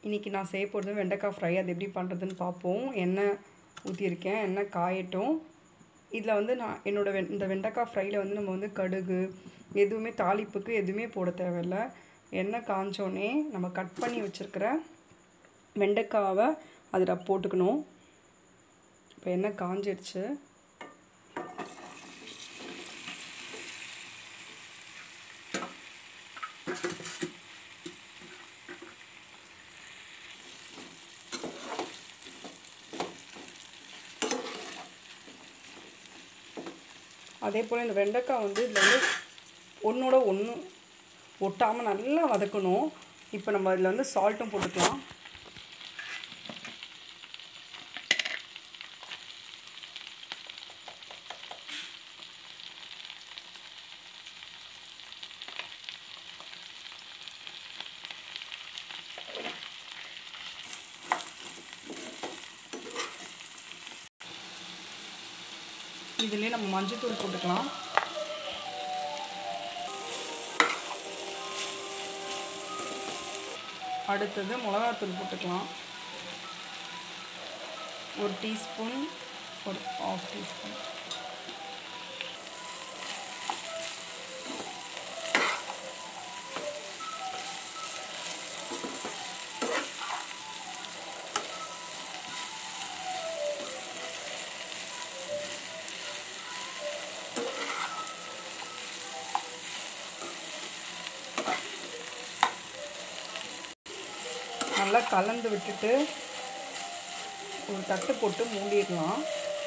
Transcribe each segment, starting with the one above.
இன்றைக்கி நான் செய்ய போகிறது வெண்டைக்காய் ஃப்ரை அது எப்படி பண்ணுறதுன்னு பார்ப்போம் எண்ணெய் ஊற்றியிருக்கேன் எண்ணெய் காயட்டும் இதில் வந்து நான் என்னோட வெ இந்த வெண்டைக்காய் ஃப்ரையில் வந்து நம்ம வந்து கடுகு எதுவுமே தாளிப்புக்கு எதுவுமே போட தேவையில்ல எண்ணெய் காஞ்சோடனே நம்ம கட் பண்ணி வச்சுருக்கிற வெண்டைக்காவை அதில் போட்டுக்கணும் இப்போ எண்ணெய் காஞ்சிடுச்சு அதே போல் இந்த வெண்டைக்காய் வந்து இதில் வந்து ஒன்றோட ஒன்று ஒட்டாமல் நல்லா வதக்கணும் இப்போ நம்ம இதில் வந்து சால்ட்டும் போட்டுக்கலாம் இதுலேயே நம்ம மஞ்சத்தூள் போட்டுக்கலாம் அடுத்தது மிளகாத்தூள் போட்டுக்கலாம் ஒரு டீஸ்பூன் ஒரு ஆஃப் டீஸ்பூன் நல்லா கலந்து விட்டுட்டு ஒரு தட்டு போட்டு மூடிடலாம்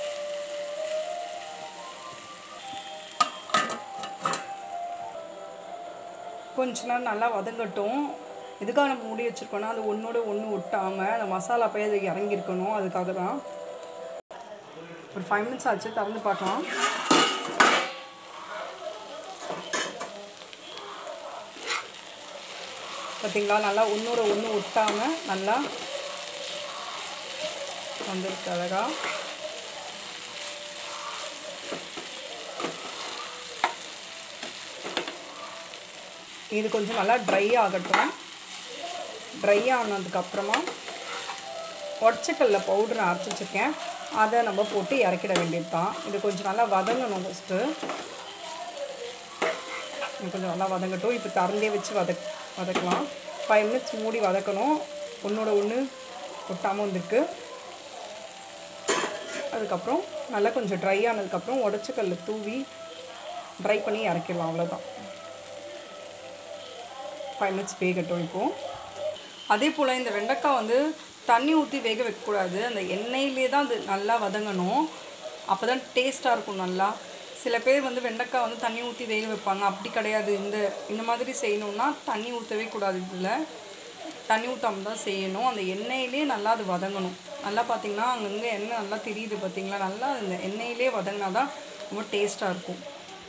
கொஞ்ச நேரம் நல்லா வதங்கட்டும் எதுக்காக நம்ம மூடி வச்சுருக்கோன்னா அது ஒன்றோட ஒன்று ஒட்டாமல் அந்த மசாலா போய் அது இறங்கியிருக்கணும் அதுக்காக தான் ஒரு ஃபைவ் மினிட்ஸ் ஆச்சு திறந்து பார்க்கலாம் பார்த்தீங்களா நல்லா ஒன்றோட ஒன்று ஒட்டாமல் நல்லா வந்திருக்கு அழகா இது கொஞ்சம் நல்லா ட்ரை ஆகட்டும் ட்ரை ஆனதுக்கப்புறமா உடச்சக்கல்ல பவுடர் அரைச்சி வச்சுருக்கேன் அதை நம்ம போட்டு இறக்கிட வேண்டியது தான் இது கொஞ்சம் நல்லா வதங்கணும் ஃபஸ்ட்டு இது கொஞ்சம் நல்லா வதங்கட்டும் இப்போ திறந்தே வச்சு வதக் வதக்கலாம் ஃபைவ் மினிட்ஸ் மூடி வதக்கணும் ஒன்றோட ஒன்று ஒட்டாமல் வந்திருக்கு அதுக்கப்புறம் நல்லா கொஞ்சம் ட்ரை ஆனதுக்கப்புறம் உடச்சக்கல்ல தூவி ட்ரை பண்ணி இறக்கிடலாம் அவ்வளோதான் ஃபைவ் மினிட்ஸ் வேகட்டும் இப்போது அதே போல் இந்த வெண்டைக்காய் வந்து தண்ணி ஊற்றி வேக வைக்கக்கூடாது அந்த எண்ணெயிலே தான் அது நல்லா வதங்கணும் அப்போ தான் டேஸ்ட்டாக இருக்கும் நல்லா சில பேர் வந்து வெண்டைக்காய் வந்து தண்ணி ஊற்றி வேக வைப்பாங்க அப்படி கிடையாது இந்த இந்த மாதிரி செய்யணுன்னா தண்ணி ஊற்றவே கூடாது இதில் தண்ணி ஊற்றாமல் தான் செய்யணும் அந்த எண்ணெயிலே நல்லா அது வதங்கணும் நல்லா பார்த்தீங்கன்னா அங்கங்கே எண்ணெய் நல்லா தெரியுது பார்த்தீங்களா நல்லா இந்த எண்ணெயிலே வதங்கினா தான் ரொம்ப டேஸ்ட்டாக இருக்கும்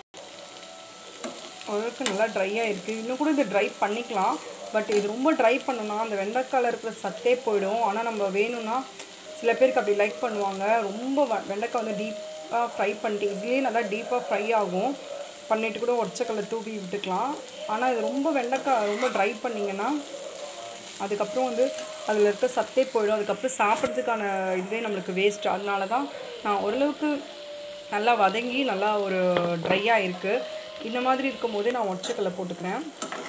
ஓரளவுக்கு நல்லா ட்ரையாக இருக்குது இன்னும் கூட இது ட்ரை பண்ணிக்கலாம் பட் இது ரொம்ப ட்ரை பண்ணோன்னா அந்த வெண்டைக்காயில் இருக்கிற சத்தே போயிடும் ஆனால் நம்ம வேணும்னா சில பேருக்கு அப்படி லைக் பண்ணுவாங்க ரொம்ப வெண்டைக்காய் வந்து டீப்பாக ஃப்ரை பண்ணிட்டு இதுலேயே நல்லா டீப்பாக ஃப்ரை ஆகும் பண்ணிட்டு கூட உடச்சக்கல்ல தூவி விட்டுக்கலாம் ஆனால் இது ரொம்ப வெண்டைக்காய் ரொம்ப ட்ரை பண்ணிங்கன்னா அதுக்கப்புறம் வந்து அதில் இருக்க சத்தே போயிடும் அதுக்கப்புறம் சாப்பிட்றதுக்கான இதுவே நம்மளுக்கு வேஸ்ட் அதனால தான் நான் ஓரளவுக்கு நல்லா வதங்கி நல்லா ஒரு ட்ரையாக இருக்குது இந்த மாதிரி இருக்கும் போதே நான் ஒற்றைக்கல்ல போட்டுக்கிறேன்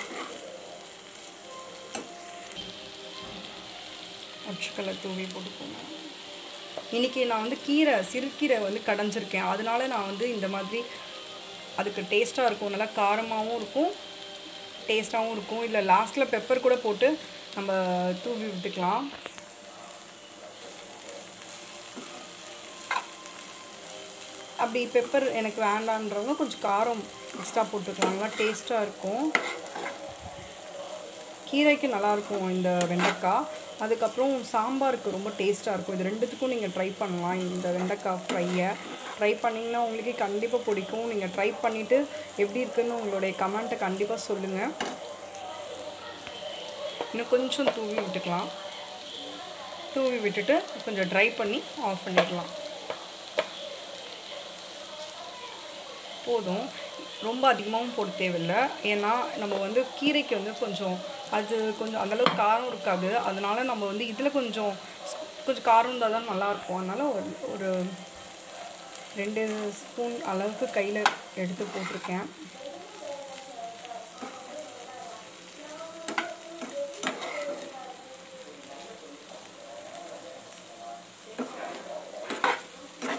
ஒற்றைக்கல்ல தூவி போட்டுக்கோங்க இன்றைக்கி நான் வந்து கீரை சிறுக்கீரை வந்து கடைஞ்சிருக்கேன் அதனால நான் வந்து இந்த மாதிரி அதுக்கு டேஸ்ட்டாக இருக்கும் நல்லா காரமாகவும் இருக்கும் டேஸ்ட்டாகவும் இருக்கும் இல்லை லாஸ்ட்டில் பெப்பர் கூட போட்டு நம்ம தூவி விட்டுக்கலாம் அப்படி பெப்பர் எனக்கு வேண்டான்றவங்க கொஞ்சம் காரம் எக்ஸ்ட்ரா போட்டுக்கலாம் நல்லா டேஸ்ட்டாக இருக்கும் கீரைக்கு நல்லாயிருக்கும் இந்த வெண்டைக்காய் அதுக்கப்புறம் சாம்பாருக்கு ரொம்ப டேஸ்ட்டாக இருக்கும் இது ரெண்டுத்துக்கும் நீங்கள் ட்ரை பண்ணலாம் இந்த வெண்டைக்காய் ஃப்ரையை ட்ரை பண்ணிங்கன்னா உங்களுக்கே கண்டிப்பாக பிடிக்கும் நீங்கள் ட்ரை பண்ணிவிட்டு எப்படி இருக்குன்னு உங்களுடைய கமெண்ட்டை கண்டிப்பாக சொல்லுங்கள் இன்னும் கொஞ்சம் தூவி விட்டுக்கலாம் தூவி விட்டுட்டு கொஞ்சம் ட்ரை பண்ணி ஆஃப் பண்ணிடலாம் போதும் ரொம்ப அதிகமாகவும் போட தேவையில்லை ஏன்னா நம்ம வந்து கீரைக்கு வந்து கொஞ்சம் அது கொஞ்சம் அந்தளவுக்கு காரம் இருக்காது அதனால நம்ம வந்து இதில் கொஞ்சம் கொஞ்சம் காரம் இருந்தால் தான் நல்லாயிருக்கும் அதனால் ஒரு ஒரு ரெண்டு ஸ்பூன் அளவுக்கு கையில் எடுத்து போட்டிருக்கேன்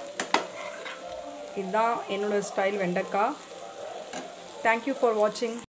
இதுதான் என்னோடய ஸ்டைல் வெண்டைக்காய் தேங்க்யூ ஃபார் வாட்சிங்